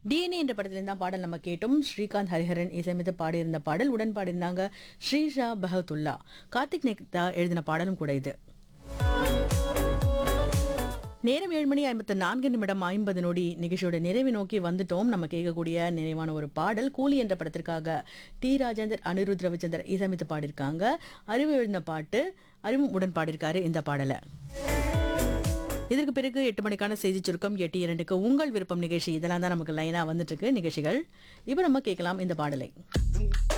DNA என்ற படத்திலிருந்து தான் பாடல் நம்ம கேட்டோம் ஸ்ரீகாந்த் ஹரிஹரன் இசையமைத்து பாடியிருந்த பாடல் உடன் பாடியிருந்தாங்க ஸ்ரீஷா பஹத்துல்லா கார்த்திக் நேக்தா எழுதின பாடலும் கூட இது நேரம் ஏழு மணி ஐம்பத்து நான்கு நிமிடம் ஐம்பது நொடி நிகழ்ச்சியோட நிறைவு நோக்கி வந்துட்டோம் நம்ம கேட்கக்கூடிய நிறைவான ஒரு பாடல் கூலி என்ற படத்திற்காக டி ராஜேந்தர் அனிருத் ரவிச்சந்தர் இசையமைத்து பாடியிருக்காங்க அறிவு எழுதின பாட்டு அறிவும் உடன் பாடியிருக்காரு இந்த பாடலை இதற்கு பிறகு எட்டு மணிக்கான செய்தி சுருக்கம் எட்டு இரண்டுக்கு உங்கள் விருப்பம் நிகழ்ச்சி இதெல்லாம் தான் நமக்கு லைனா வந்துட்டு இருக்கு நிகழ்ச்சிகள் இப்போ நம்ம கேட்கலாம் இந்த பாடலை